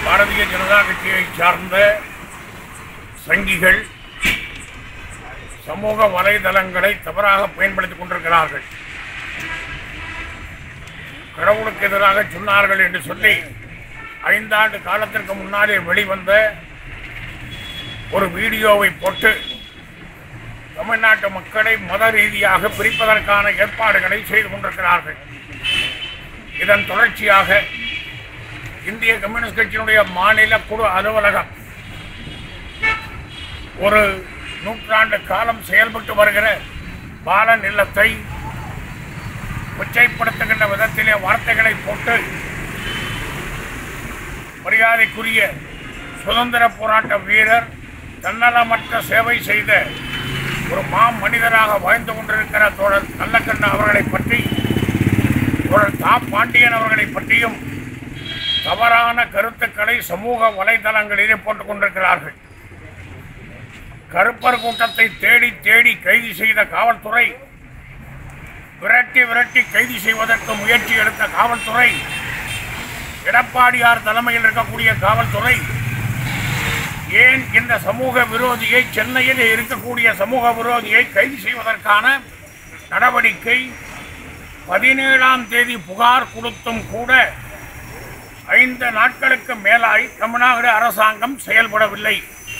பாரதிய ஜனதா கட்சியை சார்ந்த சங்கிகள் சமூக வலைதளங்களை தவறாக பயன்படுத்திக் கொண்டிருக்கிறார்கள் கடவுளுக்கு எதிராக சொன்னார்கள் என்று சொல்லி ஐந்தாண்டு காலத்திற்கு முன்னாலே வெளிவந்த ஒரு வீடியோவை போட்டு தமிழ்நாட்டு மக்களை மத ரீதியாக பிரிப்பதற்கான ஏற்பாடுகளை செய்து கொண்டிருக்கிறார்கள் இதன் தொடர்ச்சியாக இந்திய கம்யூனிஸ்ட் கட்சியினுடைய மாநில குழு அலுவலகம் ஒரு நூற்றாண்டு காலம் செயல்பட்டு வருகிற பாலன் இல்லத்தை கொச்சைப்படுத்துகின்ற விதத்திலே வார்த்தைகளை போட்டு மரியாதைக்குரிய சுதந்திர போராட்ட வீரர் தன்னலமற்ற சேவை செய்த ஒரு மா மனிதராக வாழ்ந்து கொண்டிருக்கிற தோழர் நல்லக்கண்ண அவர்களை பற்றி தோழர் தா பாண்டியன் அவர்களை பற்றியும் தவறான கருத்துக்களை சமூக வலைதளங்களிலே போட்டுக் கொண்டிருக்கிறார்கள் கருப்பர் கூட்டத்தை தேடி தேடி கைது செய்த காவல்துறை விரட்டி விரட்டி கைது செய்வதற்கு முயற்சி எடுத்த காவல்துறை எடப்பாடியார் தலைமையில் இருக்கக்கூடிய காவல்துறை ஏன் இந்த சமூக விரோதியை சென்னையில் இருக்கக்கூடிய சமூக விரோதியை கைது செய்வதற்கான நடவடிக்கை பதினேழாம் தேதி புகார் கொடுத்தும் கூட ஐந்து நாட்களுக்கு மேலாய் தமிழ்நாடு அரசாங்கம் செயல்படவில்லை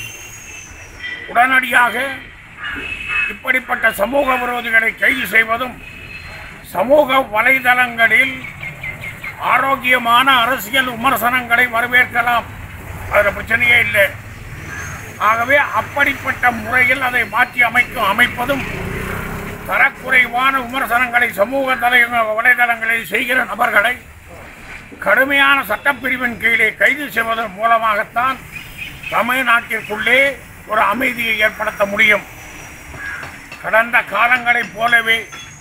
உடனடியாக இப்படிப்பட்ட சமூக விரோதிகளை கைது செய்வதும் சமூக வலைதளங்களில் ஆரோக்கியமான அரசியல் விமர்சனங்களை வரவேற்கலாம் அதில் பிரச்சனையே இல்லை ஆகவே அப்படிப்பட்ட முறையில் அதை மாற்றி அமைக்கும் அமைப்பதும் தரக்குறைவான விமர்சனங்களை சமூக தலை வலைதளங்களில் செய்கிற நபர்களை கடுமையான சட்டப்பிரிவின் கீழே கைது செய்வதன் மூலமாகத்தான் தமிழ்நாட்டிற்குள்ளே ஒரு அமைதியை ஏற்படுத்த முடியும் கடந்த காலங்களைப் போலவே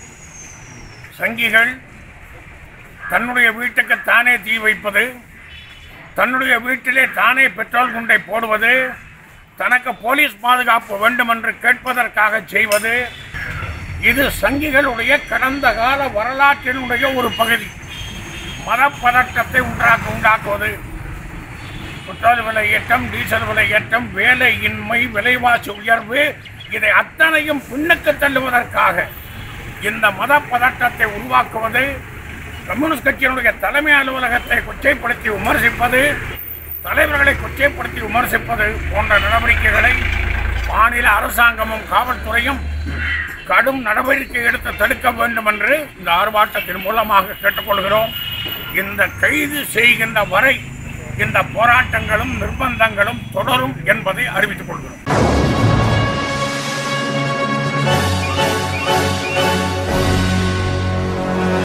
சங்கிகள் தன்னுடைய வீட்டுக்கு தானே தீ வைப்பது தன்னுடைய வீட்டிலே தானே பெட்ரோல் குண்டை போடுவது தனக்கு போலீஸ் பாதுகாப்பு வேண்டும் என்று கேட்பதற்காக செய்வது இது சங்கிகளுடைய கடந்த கால வரலாற்றினுடைய ஒரு பகுதி மதப்பதட்டத்தை உண்டாக்க உண்டாக்குவது பெட்ரோல் விலை ஏற்றம் டீசல் விலை ஏற்றம் வேலையின்மை விலைவாசி உயர்வு இதை அத்தனையும் பின்னுக்கு தள்ளுவதற்காக இந்த மத பதட்டத்தை உருவாக்குவது கம்யூனிஸ்ட் கட்சியினுடைய தலைமை அலுவலகத்தை கொச்சைப்படுத்தி விமர்சிப்பது தலைவர்களை கொச்சைப்படுத்தி விமர்சிப்பது போன்ற நடவடிக்கைகளை மாநில அரசாங்கமும் காவல்துறையும் கடும் நடவடிக்கை எடுத்து தடுக்க வேண்டும் என்று இந்த ஆர்ப்பாட்டத்தின் மூலமாக கேட்டுக்கொள்கிறோம் இந்த கைது செய்கின்ற வரை இந்த போராட்டங்களும் நிர்பந்தங்களும் தொடரும் என்பதை அறிவித்துக் கொள்கிறோம்